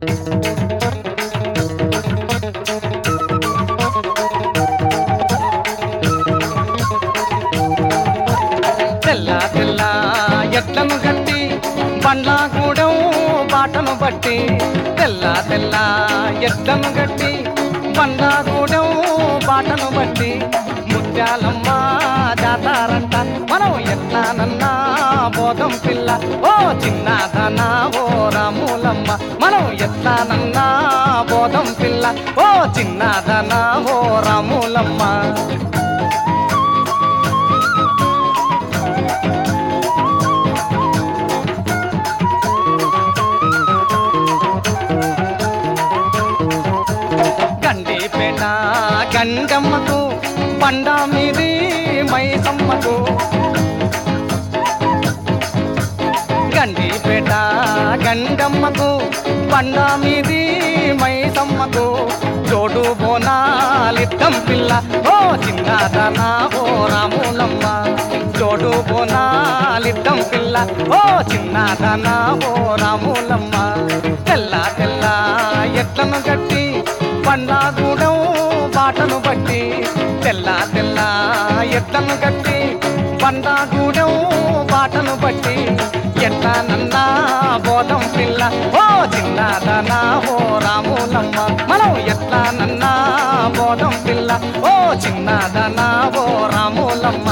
తెల్ల తెల్ల ఎట్లను గట్టి బండ్ల గూడెం బాటను బట్టి తెల్ల తెల్ల ఎట్లను గట్టి బండ్ల గూడెం బాటను బట్టి ముత్యాలమ్మ జాతారంట మనం ఎట్లానన్నా బోధం పిల్ల ఓ చిన్నదనా ఓ రాములమ్మ మనం ఎట్లానన్నా బోధం పిల్ల ఓ చిన్నదనా ఓ రాములమ్మ గండిపేట గంగమ్మకు బండ మీది మైసమ్మకు గండిపేట గంగమ్మకు బండ మీది మైసమ్మకు జోడు బోనాలిద్దం పిల్ల ఓ చిన్నదనా ఓ రాములమ్మ జోడు బోనాలిద్దం పిల్ల ఓ చిన్నదనా ఓ రాములమ్మ తెల్ల తెల్ల ఎట్లను గట్టి పండ్లాగూడెం బాటను బట్టి తెల్ల తెల్ల ఎట్లను గట్టి పండ్లాగూడెం బాటను బట్టి ఎట్లనన్నా బోధం పిల్ల ఓ చిన్నదనా ఓ రాములమ్మ మనం ఎట్లనన్నా బోధం పిల్ల ఓ చిన్నదనా ఓ రాములమ్మ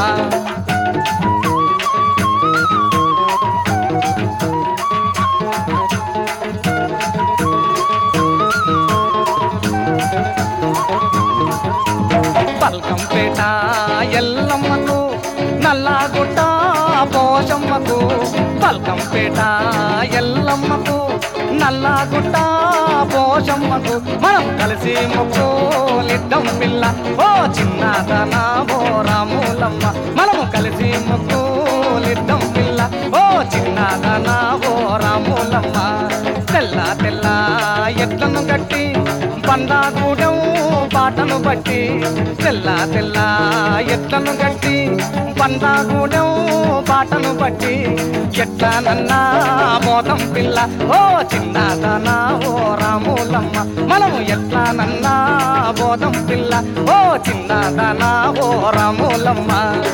పల్కంపేట ఎల్లమ్మకు నల్లగుట్ట పోషమ్మకు పల్కంపేట ఎల్లమ్మకు నల్లగుట్ట పోషమ్మకు మనం కలిసి మొక్కులిద్దాం పిల్ల ఓ చిన్నదనా ఓ రాములమ్మ మనము కలిసి మొక్కులిద్దాం పిల్ల ఓ చిన్నదనా ఓ రాములమ్మ తెల్ల తెల్ల ఎట్లను గట్టి బండాగూడెం బాటను బట్టి తెల్ల తెల్ల ఎట్లను గట్టి బండాగూడెం బాటను బట్టి ఎట్లనన్నా మోదం పిల్ల ఓ చిన్నదనా ఓ రాములమ్మ మనము ఎట్లనన్నా బోధం పిల్ల ఓ చిన్నదనా ఓ రాములమ్మ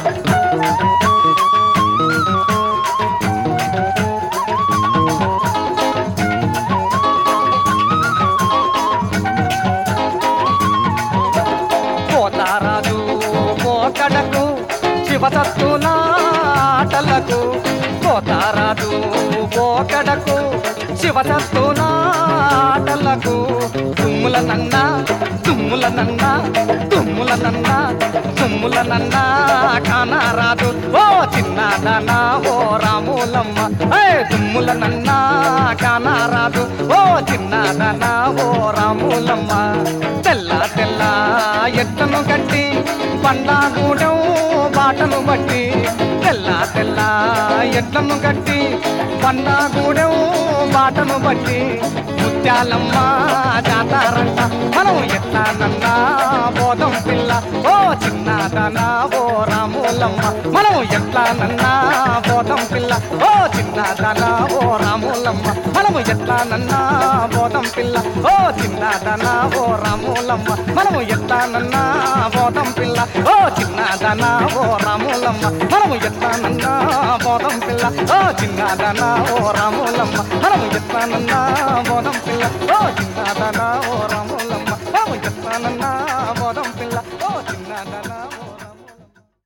పోతారాజు పోకడకు శివతత్తుల ఆటలకు పోతారాజు పోకడకు శివతత్తుల ఆటలకు తుమ్ముల నన్న తుమ్ముల నన్న తుమ్ముల నన్న తుమ్ముల నన్న కానారాజు ఓ చిన్నదనా ఓ రాములమ్మ ఏ తుమ్ముల నన్న కానారాజు ఓ చిన్నదనా ఓ రాములమ్మ తెల్ల తెల్ల ఎట్లను కట్టి బండాగూడెం బాటను బట్టి తెల్ల తెల్ల ఎట్లను కట్టి బండాగూడెం బాటను బట్టి ముత్యాలమ్మ జాతారంట మనం ఎట్లానన్నా బోధం పిల్ల ఓ చిన్నదనా ఓ రాములమ్మ మనం ఎట్లానన్నా బోధం పిల్ల ఓ చిన్నదనా ఓ రాములమ్మ మనము ఎట్లానన్నా బోధం పిల్ల ఓ చిన్నదనా ఓ రాములమ్మ మనము ఎట్లానన్నా బోధం పిల్ల ఓ చిన్నదనా ఓ రాములమ్మ మనము ఎట్లానన్నా బోధం పిల్ల ఓ చిన్నదనా ఓ రాములమ్మ మనము ఎట్లానన్నా బోధం పిల్ల ఓ చిన్నదనా ఓ రాములమ్మ మనము ఎట్లానన్నా బోధం పిల్ల ఓ చిన్నదనా ఓ